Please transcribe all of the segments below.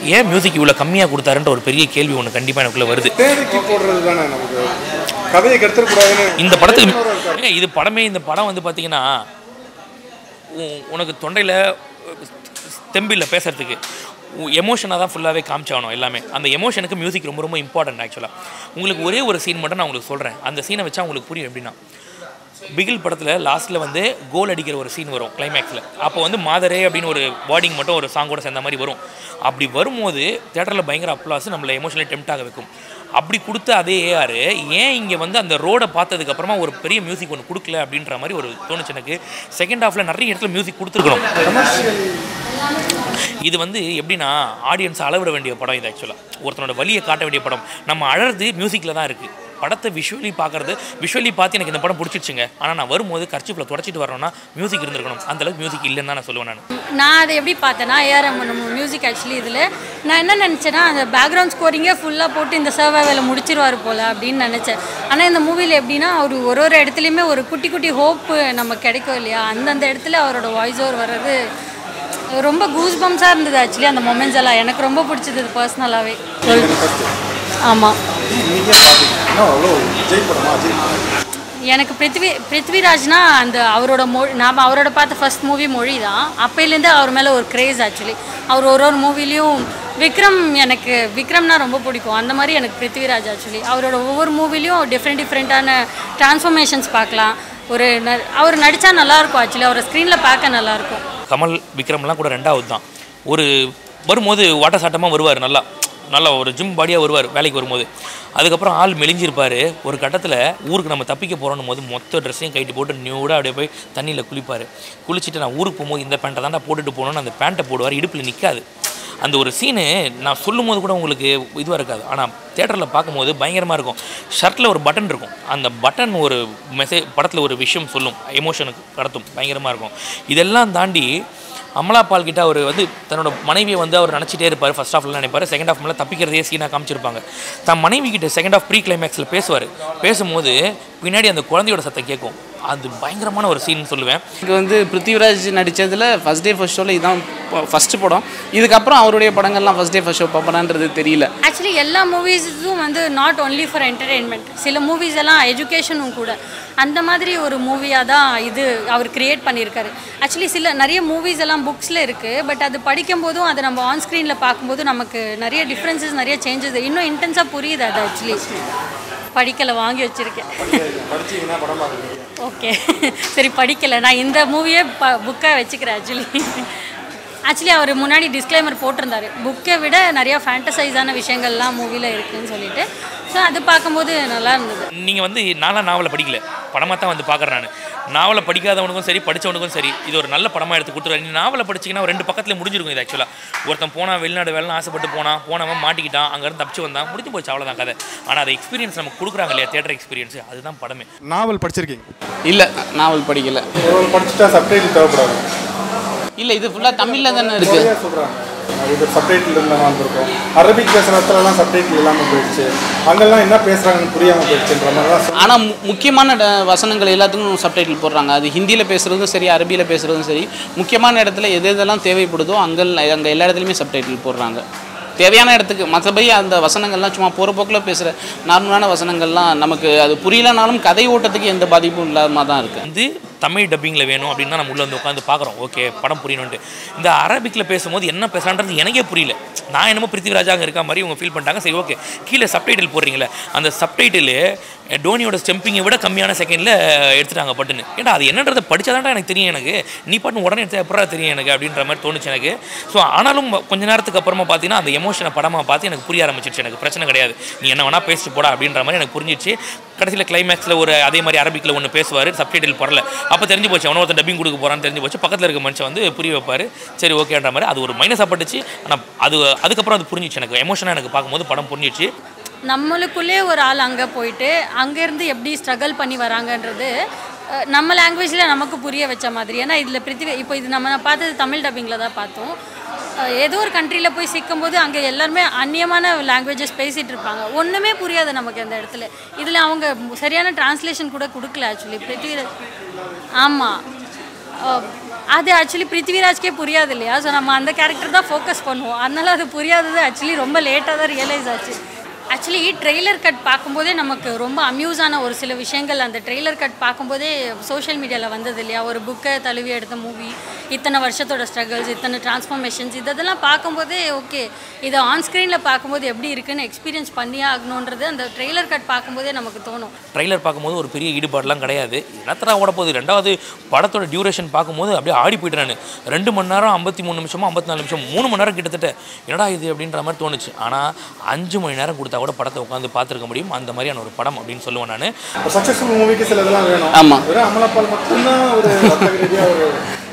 ஏன் மியூசிக் இவ்வளோ கம்மியாக கொடுத்தாருன்ற ஒரு பெரிய கேள்வி ஒன்று கண்டிப்பாக எனக்குள்ளே வருது தேவைக்கு போடுறது தானே நமக்கு கதையை கெடுத்துடக்கூடாதுன்னு இந்த படத்துக்கு ஏங்க, இது படமே இந்த படம் வந்து பார்த்தீங்கன்னா உ- உனக்கு தொண்டையில் தெம்பில்ல பேசுறதுக்கு எமோஷனாக தான் ஃபுல்லாகவே காமிச்சாகணும் எல்லாமே அந்த எமோஷனுக்கு மியூசிக் ரொம்ப ரொம்ப இம்பார்ட்டன்ட் ஆக்சுவலாக உங்களுக்கு ஒரே ஒரு சீன் மட்டும் நான் உங்களுக்கு சொல்கிறேன் அந்த சீனை வச்சா உங்களுக்கு புரியும் எப்படின்னா பிகில் படத்தில் லாஸ்ட்டில் வந்து கோல் அடிக்கிற ஒரு சீன் வரும் கிளைமேக்ஸில் அப்போ வந்து மாதரே அப்படின்னு ஒரு வார்டிங் மட்டும் ஒரு சாங்கோட சேர்ந்த மாதிரி வரும் அப்படி வரும்போது தேட்டரில் பயங்கர அப்ளாஸ் நம்மளை எமோஷனலி டெம்ட் ஆக வைக்கும் அப்படி கொடுத்த அதே ஏஆர் ஏன் இங்கே வந்து அந்த ரோடை பார்த்ததுக்கு அப்புறமா ஒரு பெரிய மியூசிக் ஒன்று கொடுக்கல அப்படின்ற மாதிரி ஒரு தோணுச்சு எனக்கு செகண்ட் ஹாஃபில் நிறைய இடத்துல மியூசிக் கொடுத்துருக்கணும் இது வந்து எப்படின்னா ஆடியன்ஸ் அளவிட வேண்டிய படம் இது ஆக்சுவலாக ஒருத்தனோட வலியை காட்ட வேண்டிய படம் நம்ம அழறது மியூசிக்கில் தான் இருக்குது படத்தை விஷுவலி பார்க்கறது விஷுவலி பார்த்து எனக்கு இந்த படம் பிடிச்சிருச்சுங்க ஆனால் நான் வரும்போது கர்ச்சிப்பில் தொடச்சிட்டு வரணும்னா மியூசிக் இருந்திருக்கணும் அந்த அளவுக்கு மியூசிக் இல்லைன்னு தான் நான் சொல்லுவேன் நான் நான் அதை எப்படி பார்த்தேன்னா ஏஆர் நம்ம மியூசிக் ஆக்சுவலி இதில் நான் என்ன நினச்சேன்னா அந்த பேக்ரவுண்ட் ஸ்கோரிங்கே ஃபுல்லாக போட்டு இந்த சர்வைவில் முடிச்சிருவார் போல் அப்படின்னு நினச்சேன் ஆனால் இந்த மூவியில் எப்படின்னா அவர் ஒரு ஒரு இடத்துலையுமே ஒரு குட்டி குட்டி ஹோப்பு நம்ம கிடைக்கும் இல்லையா அந்தந்த இடத்துல அவரோட வாய்ஸ் ஓவர் வர்றது ரொம்ப கூஸ் பம்ஸாக இருந்தது ஆக்சுவலி அந்த மொமெண்ட்ஸ் எல்லாம் எனக்கு ரொம்ப பிடிச்சது பர்சனலாகவே ஆமாம் நீங்கள் பார்த்தீங்கன்னா அவ்வளோ விஜய் படமா அஜய் எனக்கு பிருத்வி பிருத்விராஜ்னா அந்த அவரோட மொழி நாம் அவரோட பார்த்த ஃபர்ஸ்ட் மூவி மொழி தான் அப்போலேருந்து அவர் மேலே ஒரு க்ரேஸ் ஆக்சுவலி அவர் ஒரு ஒரு மூவிலையும் விக்ரம் எனக்கு விக்ரம்னா ரொம்ப பிடிக்கும் அந்த மாதிரி எனக்கு பிருத்விராஜ் ஆக்சுவலி அவரோட ஒவ்வொரு மூவிலையும் டிஃப்ரெண்ட் டிஃப்ரெண்ட்டான டிரான்ஸ்ஃபர்மேஷன்ஸ் பார்க்கலாம் ஒரு ந அவர் நடித்தா நல்லாயிருக்கும் ஆக்சுவலி அவரை ஸ்க்ரீனில் பார்க்க நல்லாயிருக்கும் கமல் விக்ரம்லாம் கூட ரெண்டாவது தான் ஒரு வரும்போது வாட்ட சாட்டமாக வருவார் நல்லா நல்லா ஒரு ஜிம் பாடியாக வருவார் வேலைக்கு வரும்போது அதுக்கப்புறம் ஆள் மெலிஞ்சிருப்பார் ஒரு கட்டத்தில் ஊருக்கு நம்ம தப்பிக்க போகிறோம் போது மொத்த ட்ரெஸ்ஸையும் கைட்டு போட்டு நியூடாக அப்படியே போய் தண்ணியில் குளிப்பார் குளிச்சுட்டு நான் ஊருக்கு போகும்போது இந்த பேண்ட்டை தான்டா போட்டுட்டு போகணும்னு அந்த பேண்ட்டை போடுவார் இடுப்பில் நிற்காது அந்த ஒரு சீனு நான் சொல்லும் போது கூட உங்களுக்கு இதுவாக இருக்காது ஆனால் தேட்டரில் பார்க்கும்போது பயங்கரமாக இருக்கும் ஷர்ட்டில் ஒரு பட்டன் இருக்கும் அந்த பட்டன் ஒரு மெசேஜ் படத்தில் ஒரு விஷயம் சொல்லும் எமோஷனுக்கு கடத்தும் பயங்கரமாக இருக்கும் இதெல்லாம் தாண்டி அமலா பால் கிட்ட அவர் வந்து தன்னோட மனைவியை வந்து அவர் நினச்சிட்டே இருப்பார் ஃபர்ஸ்ட் ஹாஃப்ல நினைப்பார் செகண்ட் ஹாஃப் மேலே தப்பிக்கிறதே சீனாக காமிச்சிருப்பாங்க தன் மனைவி கிட்ட செகண்ட் ஹாஃப் ப்ரீ கிளைமேக்ஸில் பேசுவார் பேசும்போது பின்னாடி அந்த குழந்தையோட சத்தம் கேட்கும் அது பயங்கரமான ஒரு சீன் சொல்லுவேன் எனக்கு வந்து பிருத்திவிராஜ் நடித்ததில் ஃபஸ்ட் டே ஃபர்ஸ்ட் ஷோவில் இதுதான் ஃபஸ்ட்டு படம் இதுக்கப்புறம் அவருடைய படங்கள்லாம் ஃபஸ்ட் டே ஃபர்ஸ்ட் ஷோ பார்ப்பனான்றது தெரியல ஆக்சுவலி எல்லா மூவிஸும் வந்து நாட் ஒன்லி ஃபார் என்டர்டெயின்மெண்ட் சில மூவிஸ் எல்லாம் எஜுகேஷனும் கூட அந்த மாதிரி ஒரு மூவியாக தான் இது அவர் கிரியேட் பண்ணியிருக்காரு ஆக்சுவலி சில நிறைய மூவிஸ் எல்லாம் புக்ஸில் இருக்குது பட் அது படிக்கும்போதும் அதை நம்ம ஆன் ஸ்க்ரீனில் பார்க்கும்போது நமக்கு நிறைய டிஃப்ரென்சஸ் நிறைய சேஞ்சஸ் இன்னும் இன்டென்ஸாக புரியுது அது ஆக்சுவலி படிக்கலை வாங்கி வச்சுருக்கேன் படிச்சீங்கன்னா படம் பார்க்குறீங்க ஓகே சரி படிக்கலை நான் இந்த மூவியே ப புக்காக வச்சுக்கிறேன் ஆக்சுவலி ஆக்சுவலி அவர் முன்னாடி டிஸ்க்ளைமர் போட்டிருந்தாரு புக்கை விட நிறைய ஃபேண்டசைஸான விஷயங்கள்லாம் மூவியில் இருக்குன்னு சொல்லிட்டு ஸோ அது பார்க்கும்போது நல்லா இருந்தது நீங்கள் வந்து நான்லாம் நாவலை படிக்கல படமாக தான் வந்து பார்க்குறேன் நான் நாவலை படிக்காதவனுக்கும் சரி படித்தவனுக்கும் சரி இது ஒரு நல்ல படமாக எடுத்து கொடுத்துருவாரு நீ நாவலை படிச்சிங்கன்னா ஒரு ரெண்டு பக்கத்தில் முடிஞ்சிருக்கும் இது ஆக்சுவலாக ஒருத்தன் போனால் வெளிநாடு வேலைன்னு ஆசைப்பட்டு போனான் போனவன் மாட்டிக்கிட்டான் அங்கேருந்து தப்பிச்சு வந்தான் முடிஞ்சு போச்சு அவ்வளோதான் கதை ஆனால் அதை எக்ஸ்பீரியன்ஸ் நமக்கு கொடுக்குறாங்க இல்லையா தேட்டர் எக்ஸ்பீரியன்ஸ் அதுதான் படமே நாவல் படிச்சிருக்கீங்க இல்லை நாவல் படிக்கல ஒரு படிச்சுட்டா சப்டைட்டில் தேவைப்படாது இல்லை இது ஃபுல்லாக தமிழில் தானே இருக்குது நிறையா சொல்கிறாங்க இது சப்டைட்டில் இருந்தால் வந்திருக்கோம் அரபிக் பேசுகிற இடத்துலலாம் சப்டைட்டில் இல்லாமல் போயிடுச்சு அங்கெல்லாம் என்ன பேசுகிறாங்கன்னு புரியாமல் போயிடுச்சுன்ற மாதிரி தான் ஆனால் மு முக்கியமான ட- வசனங்கள் எல்லாத்துக்கும் சப்டைட்டில் போடுறாங்க அது ஹிந்தியில் பேசுகிறதும் சரி அரபியில் பேசுகிறதும் சரி முக்கியமான இடத்துல எது எதெல்லாம் தேவைப்படுதோ அங்கே அங்கே எல்லா இடத்துலையுமே சப்டைட்டில் போடுறாங்க தேவையான இடத்துக்கு மற்றபடி அந்த வசனங்கள்லாம் சும்மா போகிற போக்கில் பேசுகிற நார்மலான வசனங்கள்லாம் நமக்கு அது புரியலனாலும் கதை ஓட்டத்துக்கு எந்த பாதிப்பும் இல்லாமல் தான் இருக்குது வந்து தமிழ் டப்பிங்கில் வேணும் அப்படின்னு தான் நம்ம உள்ள வந்து உட்காந்து பார்க்குறோம் ஓகே படம் புரியணுன்ட்டு இந்த அரபிக்கில் பேசும்போது என்ன பேசுகிறான்றது எனக்கே புரியல நான் என்னமோ பிருத்திவிராஜாங்க இருக்க மாதிரி இவங்க ஃபீல் பண்ணிட்டாங்க சரி ஓகே கீழே சப்டைட்டில் போடுறீங்களே அந்த சப்டைட்டில் டோனியோட ஸ்டெம்பிங்கை விட கம்மியான செகண்டில் எடுத்துட்டாங்க பட்டுன்னு ஏன்டா அது என்னன்றதை படிச்சாதான்டா எனக்கு தெரியும் எனக்கு நீ பாட்டு உடனே எடுத்து எப்படா தெரியும் எனக்கு அப்படின்ற மாதிரி தோணுச்சு எனக்கு ஸோ ஆனாலும் கொஞ்ச நேரத்துக்கு அப்புறமா பார்த்தீங்கன்னா அந்த எமோஷனை படமாக பார்த்து எனக்கு புரிய ஆரம்பிச்சிருச்சு எனக்கு பிரச்சனை கிடையாது நீ என்ன வேணா பேசிட்டு போடா அப்படின்ற மாதிரி எனக்கு புரிஞ்சிச்சு கடைசியில் கிளைமேக்ஸில் ஒரு அதே மாதிரி அரபிக்கில் ஒன்று பேசுவார் சப்டைட்டில் படல அப்போ தெரிஞ்சு போச்சு அவனை ஒருத்தன் டப்பிங் கொடுக்க போகிறான்னு தெரிஞ்சு போச்சு பக்கத்தில் இருக்க மனுஷன் வந்து புரிய வைப்பார் சரி ஓகேன்ற மாதிரி அது ஒரு மைனஸாக பட்டுச்சு ஆனால் அது அதுக்கப்புறம் அது புரிஞ்சிச்சு எனக்கு எமோஷனாக எனக்கு பார்க்கும்போது படம் புரிஞ்சிச்சு நம்மளுக்குள்ளே ஒரு ஆள் அங்கே போயிட்டு அங்கேருந்து எப்படி ஸ்ட்ரகிள் பண்ணி வராங்கன்றது அஹ், நம்ம லாங்குவேஜில் நமக்கு புரிய வச்ச மாதிரி ஏன்னா இதில் பிரித்திவி இப்போ இது நம்ம பார்த்தது தமிழ் டப்பிங்கில் தான் பார்த்தோம் அஹ், ஏதோ ஒரு கண்ட்ரியில் போய் சிக்கும்போது அங்கே எல்லாருமே அந்நியமான லாங்குவேஜஸ் பேசிகிட்டு இருப்பாங்க ஒன்றுமே புரியாது நமக்கு அந்த இடத்துல இதில் அவங்க சரியான டிரான்ஸ்லேஷன் கூட கொடுக்கல ஆக்சுவலி பிருத்திவிராஜ் ஆமாம் அது ஆக்சுவலி பிருத்திவிராஜ்க்கே புரியாது இல்லையா ஸோ நம்ம அந்த கேரக்டர் தான் ஃபோக்கஸ் பண்ணுவோம் அதனால அது புரியாதது ஆக்சுவலி ரொம்ப லேட்டாக தான் ரியலைஸ் ஆச்சு ஆக்சுவலி ட்ரெய்லர் கட் பார்க்கும்போதே நமக்கு ரொம்ப அம்யூஸான ஒரு சில விஷயங்கள் அந்த ட்ரெய்லர் கட் பார்க்கும்போதே சோஷியல் மீடியாவில் வந்தது இல்லையா ஒரு புக்கை தழுவி எடுத்த மூவி இத்தனை வருஷத்தோட ஸ்ட்ரகிள்ஸ் இத்தனை டிரான்ஸ்ஃபர்மேஷன்ஸ் இதெல்லாம் பார்க்கும்போதே ஓகே இதை ஆன் ஸ்க்ரீனில் பார்க்கும்போது எப்படி இருக்குன்னு எக்ஸ்பீரியன்ஸ் பண்ணியே ஆகணுன்றது அந்த ட்ரெய்லர் கட் பார்க்கும்போதே நமக்கு தோணும் ட்ரைலர் பார்க்கும்போது ஒரு பெரிய ஈடுபாடுலாம் கிடையாது என்னத்தரா ஓட போகுது ரெண்டாவது படத்தோட டியூரேஷன் பார்க்கும்போது அப்படியே ஆடி போயிட்டேன் நான் ரெண்டு மணி நேரம் ஐம்பத்தி மூணு நிமிஷமோ ஐம்பத்தி நாலு நிமிஷம் மூணு மணி நேரம் கிட்டத்தட்ட என்னடா இது அப்படின்ற மாதிரி தோணுச்சு ஆனால் அஞ்சு மணி நேரம் கொடுத்தா கூட படத்தை உட்காந்து பார்த்துருக்க முடியும் அந்த மாதிரியான ஒரு படம் அப்படின்னு சொல்லுவேன் நான் ஒரு சக்ஸஸ்ஃபுல் மூவிக்கு சில இதெல்லாம் வேணும் ஆமா. வெறும் அமலாப்பால் மட்டும்தான் ஒரு வர்த்தக ரீதியா ஒரு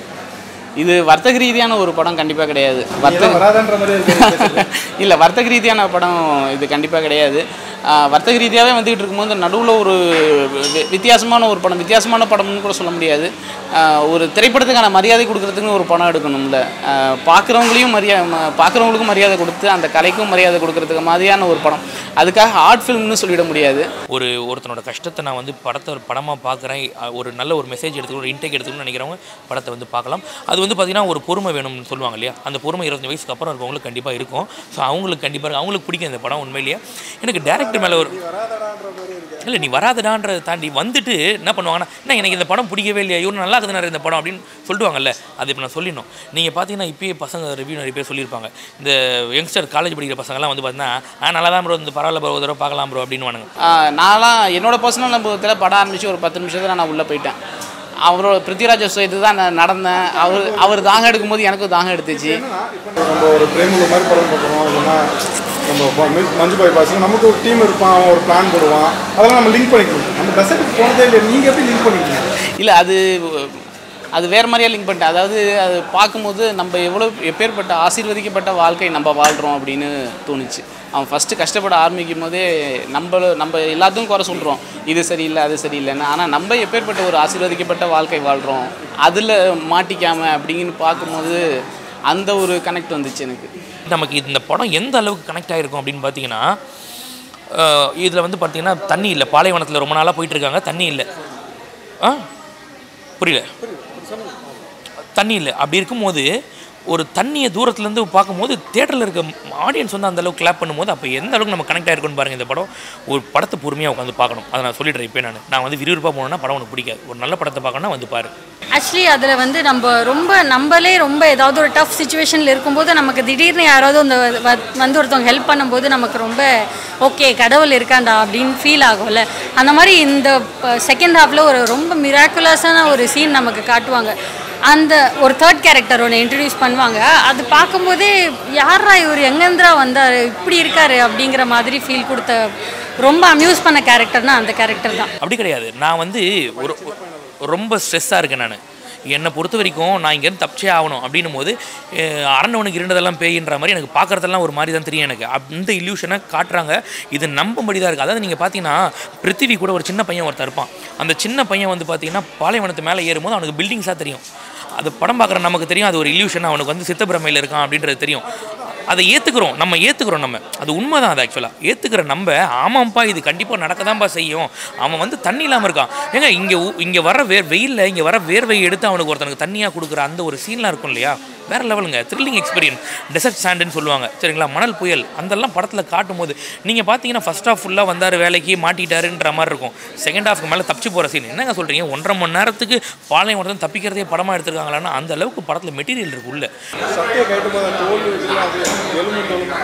இது வர்த்தக ரீதியான ஒரு படம் கண்டிப்பாக கிடையாது இதெல்லாம் வர்த்தக வராதுன்ற மாதிரி இருக்கு இல்லை வர்த்தக ரீதியான படம் இது கண்டிப்பாக கிடையாது ஆஹ் வர்த்தக ரீதியாகவே வந்துகிட்டு இருக்கும்போது நடுவில் ஒரு வி- வித்தியாசமான ஒரு படம் வித்தியாசமான படம்னு கூட சொல்ல முடியாது ஆஹ் ஒரு திரைப்படத்துக்கான மரியாதை கொடுக்கறதுக்குன்னு ஒரு படம் எடுக்கணும்ல பார்க்குறவங்களையும் மரியாதை பார்க்குறவங்களுக்கும் மரியாதை கொடுத்து அந்த கலைக்கும் மரியாதை கொடுக்கறதுக்கு மாதிரியான ஒரு படம் அதுக்காக ஆர்ட் ஃபிலிம்னு சொல்லிட முடியாது ஒரு ஒருத்தனோட கஷ்டத்தை நான் வந்து படத்தை ஒரு படமாக பார்க்குறேன் ஒரு நல்ல ஒரு மெசேஜ் எடுத்துக்கணும் ஒரு இன்டேக் எடுத்துக்கணும்னு நினைக்கிறவங்க படத்தை வந்து பார்க்கலாம் அது வந்து பார்த்திங்கன்னா ஒரு பொறுமை வேணும்னு சொல்லுவாங்க இல்லையா அந்த பொறுமை இருபத்தஞ்சு வயசுக்கு அப்புறம் இருக்கவங்களுக்கு கண்டிப்பாக இருக்கும் ஸோ அவங்களுக்கு கண்டிப்பாக அவங்களுக்கு பிடிக்கும் இந்த படம் உண்மையிலேயே எனக்கு டேரக்டர் மேலே ஒரு இல்லை நீ வராதடான்றதை தாண்டி வந்துட்டு என்ன பண்ணுவாங்கன்னா என்ன எனக்கு இந்த படம் பிடிக்கவே இல்லையா இவரு நல்லா இருக்குதுனாரு இந்த படம் அப்படின்னு சொல்லிடுவாங்கல்ல அது இப்போ நான் சொல்லிடணும் நீங்கள் பார்த்தீங்கன்னா இப்பயே பசங்க ரிவ்யூ நிறைய பேர் சொல்லியிருப்பாங்க இந்த யங்ஸ்டர் காலேஜ் படிக்கிற பசங்கள்லாம் வந்து பார்த்தீங்கன்னா ஆ நல்லா தான் ப்ரோ இந்த பரவாயில்ல ப்ரோ ஒரு தடவை பார்க்கலாம் ப்ரோ அப்படின்னு ஆஹ் நான்லாம் என்னோட பர்சனல் அனுபவத்தில் படம் ஆரம்பித்து ஒரு பத்து நிமிஷத்தில் நான் உள்ளே போயிட்டேன் அவரோட பிருத்திவிராஜ் இது தான் நான் நடந்தேன் அவர் அவர் தாகம் எடுக்கும்போது எனக்கும் தாகம் எடுத்துச்சு இப்போ நம்ம ஒரு பிரேமுல மாதிரி படம் பார்க்குறோம் இல்லைன்னா நம்ம ப- மி- மஞ்சு பாய் பாஸ் நமக்கு ஒரு டீம் இருப்பான் அவன் ஒரு பிளான் போடுவான் அதெல்லாம் நம்ம லிங்க் பண்ணிக்கணும் நம்ம டெசர்ட்டுக்கு போனதே இல்லை நீங்கள் எப்படி லிங்க் பண்ணிக்கீங்க இல்லை அது அது வேறு மாதிரியே லிங்க் பண்ணிட்டேன் அதாவது அது பார்க்கும்போது நம்ம எவ்வளோ எப்பேற்பட்ட ஆசீர்வதிக்கப்பட்ட வாழ்க்கை நம்ம வாழ்கிறோம் அப்படின்னு தோணுச்சு அவன் ஃபஸ்ட்டு கஷ்டப்பட ஆரம்பிக்கும் போதே நம்ம நம்ம எல்லாத்துக்கும் குறை சொல்கிறோம் இது சரியில்லை அது சரியில்லைன்னு ஆனால் நம்ம எப்பேற்பட்ட ஒரு ஆசீர்வதிக்கப்பட்ட வாழ்க்கை வாழ்கிறோம் அதில் மாட்டிக்காம அப்படின்னு பார்க்கும்போது அந்த ஒரு கனெக்ட் வந்துச்சு எனக்கு நமக்கு இந்த படம் எந்த அளவுக்கு கனெக்ட் ஆகிருக்கும் அப்படின்னு பார்த்தீங்கன்னா இதில் வந்து பார்த்தீங்கன்னா தண்ணி இல்லை பாலைவனத்தில் ரொம்ப நாளாக போயிட்டு இருக்காங்க தண்ணி இல்லை ஆ புரியல தண்ணி இல்லை அப்படி இருக்கும்போது ஒரு தண்ணியை தூரத்துலேருந்து பார்க்கும்போது தேட்டரில் இருக்க ஆடியன்ஸ் வந்து அந்த அளவுக்கு கிளாப் பண்ணும்போது அப்போ எந்த அளவுக்கு நம்ம கனெக்ட் ஆயிருக்குன்னு பாருங்கள் இந்த படம் ஒரு படத்தை பொறுமையாக உட்காந்து பார்க்கணும் அதை நான் சொல்லிடுறேன் இப்போ நான் நான் வந்து விறுவிறுப்பாக போனேன்னா படம் உனக்கு பிடிக்காது ஒரு நல்ல படத்தை பார்க்கணும்னா வந்து பாரு ஆக்சுவலி அதில் வந்து நம்ம ரொம்ப நம்மளே ரொம்ப ஏதாவது ஒரு டஃப் சுச்சுவேஷனில் இருக்கும்போது நமக்கு திடீர்னு யாராவது அந்த வ- வந்து ஒருத்தவங்க ஹெல்ப் பண்ணும்போது நமக்கு ரொம்ப ஓகே கடவுள் இருக்காண்டா அப்படின்னு ஃபீல் ஆகும்ல அந்த மாதிரி இந்த செகண்ட் ஹாஃபில் ஒரு ரொம்ப மிராக்குலஸான ஒரு சீன் நமக்கு காட்டுவாங்க அந்த ஒரு தேர்ட் கேரக்டர் ஒன்று இன்ட்ரடியூஸ் பண்ணுவாங்க அது பார்க்கும்போதே யாரா இவர் எங்கேந்திரா வந்தார் இப்படி இருக்காரு அப்படிங்கிற மாதிரி ஃபீல் கொடுத்த ரொம்ப அம்யூஸ் பண்ண கேரக்டர்னா அந்த கேரக்டர் தான் அப்படி கிடையாது நான் வந்து ஒரு ரொம்ப ஸ்ட்ரெஸ்ஸாக இருக்கேன் நான் என்னை பொறுத்த வரைக்கும் நான் இங்கேருந்து தப்பிச்சே ஆகணும் அப்படின்னும் போது அஹ், அரண்டவனுக்கு இருண்டதெல்லாம் பேயின்ற மாதிரி எனக்கு பார்க்குறதெல்லாம் ஒரு மாதிரி தான் தெரியும் எனக்கு அந்த இல்யூஷனை காட்டுறாங்க இது நம்பும்படி தான் இருக்குது அதாவது நீங்கள் பார்த்தீங்கன்னா பிருத்திவி கூட ஒரு சின்ன பையன் ஒருத்தர் இருப்பான் அந்த சின்ன பையன் வந்து பார்த்தீங்கன்னா பாலைவனத்து மேலே ஏறும்போது அவனுக்கு பில்டிங்ஸாக தெரியும் அது படம் பார்க்குற நமக்கு தெரியும் அது ஒரு இல்யூஷன் அவனுக்கு வந்து சித்தப்பிரமையில் இருக்கான் அப்படின்றது தெரியும் அதை ஏற்றுக்கிறோம் நம்ம ஏற்றுக்கிறோம் நம்ம அது உண்மை தான் அது ஆக்சுவலாக ஏற்றுக்கிற நம்ம ஆமாம்ப்பா இது கண்டிப்பாக நடக்க தான்ப்பா செய்யும் அவன் வந்து தண்ணி இல்லாமல் இருக்கான் ஏங்க இங்கே இங்கே வர வேர் வெயிலில் இங்கே வர வேர்வையை எடுத்து அவனுக்கு ஒருத்தனுக்கு தண்ணியாக கொடுக்குற அந்த ஒரு சீன்லாம் இருக்கும் இல்லையா வேற லெவலுங்க த்ரில்லிங் எக்ஸ்பீரியன்ஸ் டெசர்ட் சாண்டுன்னு சொல்லுவாங்க சரிங்களா மணல் புயல் அதெல்லாம் படத்தில் காட்டும் போது நீங்கள் பார்த்தீங்கன்னா ஃபர்ஸ்ட் ஹாஃப் ஃபுல்லாக வந்தார் வேலைக்கு மாட்டிட்டாருன்ற மாதிரி இருக்கும் செகண்ட் ஹாஃப்க்கு மேலே தப்பிச்சு போகிற சீன் என்னங்க சொல்கிறீங்க ஒன்றரை மணி நேரத்துக்கு பாளையம் தப்பிக்கிறதே படமாக எடுத்திருக்காங்களான்னா அந்த அளவுக்கு படத்தில் மெட்டீரியல் இருக்கு உள்ள சட்டையை கட்டு போத தோல் இதெல்லாம் அது எலும்பு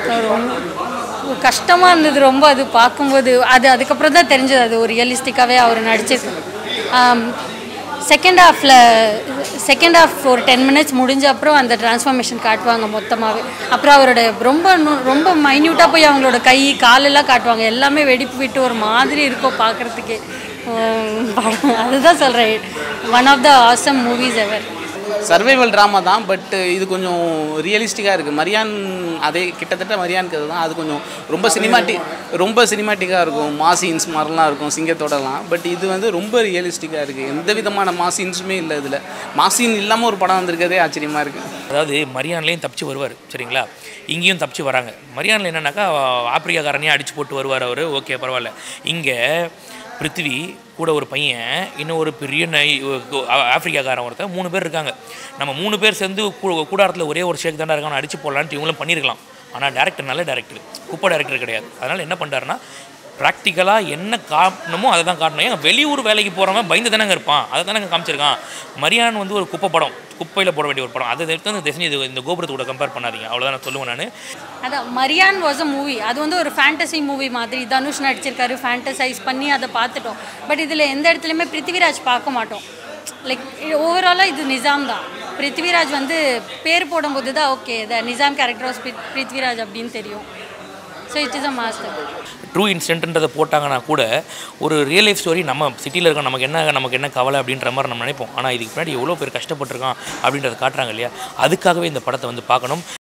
தோல் கஷ்டமாக இருந்தது ரொம்ப அது பார்க்கும்போது அது அதுக்கப்புறம் தான் தெரிஞ்சது அது ஒரு ரியலிஸ்டிக்காகவே அவர் நடிச்சிருக்கு செகண்ட் ஹாஃபில் செகண்ட் ஹாஃப் ஒரு டென் மினிட்ஸ் முடிஞ்ச அப்புறம் அந்த டிரான்ஸ்ஃபர்மேஷன் காட்டுவாங்க மொத்தமாகவே அப்புறம் அவரோட ரொம்ப நு- ரொம்ப மைன்யூட்டாக போய் அவங்களோட கை காலெல்லாம் காட்டுவாங்க எல்லாமே வெடிப்பு விட்டு ஒரு மாதிரி இருக்கும் பார்க்குறதுக்கே அதுதான் சொல்கிறேன் one of the awesome movies ever survival drama தான் பட் இது கொஞ்சம் ரியலிஸ்டிக்காக இருக்குது மரியான் அதே கிட்டத்தட்ட மரியான் கதை தான் அது கொஞ்சம் ரொம்ப சினிமாட்டிக் ரொம்ப சினிமாட்டிக்காக இருக்கும் மாசீன்ஸ் மாதிரிலாம் இருக்கும் சிங்கத்தோடலாம் பட் இது வந்து ரொம்ப ரியலிஸ்டிக்காக இருக்குது எந்த விதமான மாசீன்ஸுமே இல்லை இதில் மாசீன் இல்லாமல் ஒரு படம் வந்திருக்கதே ஆச்சரியமாக இருக்குது அதாவது மரியான்லேயும் தப்பிச்சு வருவார் சரிங்களா இங்கேயும் தப்பிச்சு வராங்க மரியானில் என்னன்னாக்கா ஆப்பிரிக்காக்காரனையும் அடிச்சு போட்டு வருவார் அவர் ஓகே பரவாயில்ல இங்கே பிருத்திவி கூட ஒரு பையன் இன்னும் ஒரு பெரிய நை ஆ- ஆப்பிரிக்காக்காரன் ஒருத்தன் மூணு பேர் இருக்காங்க நம்ம மூணு பேர் சேர்ந்து கூ- கூடாரத்தில் ஒரே ஒரு ஷேக் தாண்டா இருக்கான் அடிச்சு போடலான்ட்டு இவங்களும் பண்ணியிருக்கலாம் ஆனால் டேரக்டர் நல்ல டேரக்டர் குப்பை டேரக்டர் கிடையாது அதனால் என்ன பண்ணிட்டாருன்னா ப்ராக்டிக்கலாக என்ன காட்டணுமோ அதை தான் காட்டணும் ஏன் வெளியூர் வேலைக்கு போகிறவன் பயந்து தானங்க இருப்பான் அதை தானங்க காமிச்சிருக்கான் மரியான் வந்து ஒரு குப்பை படம் குப்பையில் போட வேண்டிய ஒரு படம் அதை எடுத்து வந்து தயவுசெஞ்சு இது இந்த கோபுரத்து கூட கம்பேர் பண்ணாதீங்க அவ்வளோதான் நான் சொல்லுவேன் நான் அதான் மரியான் வாஸ் அ மூவி அது வந்து ஒரு ஃபேண்டசி மூவி மாதிரி தனுஷ் நடிச்சிருக்காரு ஃபேண்டசைஸ் பண்ணி அதை பார்த்துட்டோம் பட் இதில் எந்த இடத்துலையுமே பிருத்திவிராஜ் பார்க்க மாட்டோம் லைக் ஓவராலாக இது நிசாம் தான் பிருத்திவிராஜ் வந்து பேர் போடும்போது தான் okay the Nizam character was Prithviraj அப்படின்னு தெரியும் so it is a master true இன்சிடென்ட்ன்றதை போட்டாங்கன்னா கூட ஒரு ரியல் லைஃப் ஸ்டோரி நம்ம சிட்டியில் இருக்க நமக்கு என்ன நமக்கு என்ன கவலை அப்படின்ற மாதிரி நம்ம நினைப்போம் ஆனால் இதுக்கு முன்னாடி எவ்வளோ பேர் கஷ்டப்பட்டிருக்கான் அப்படின்றத காட்டுறாங்க இல்லையா அதுக்காகவே இந்த படத்தை வந்து பார்க்கணும்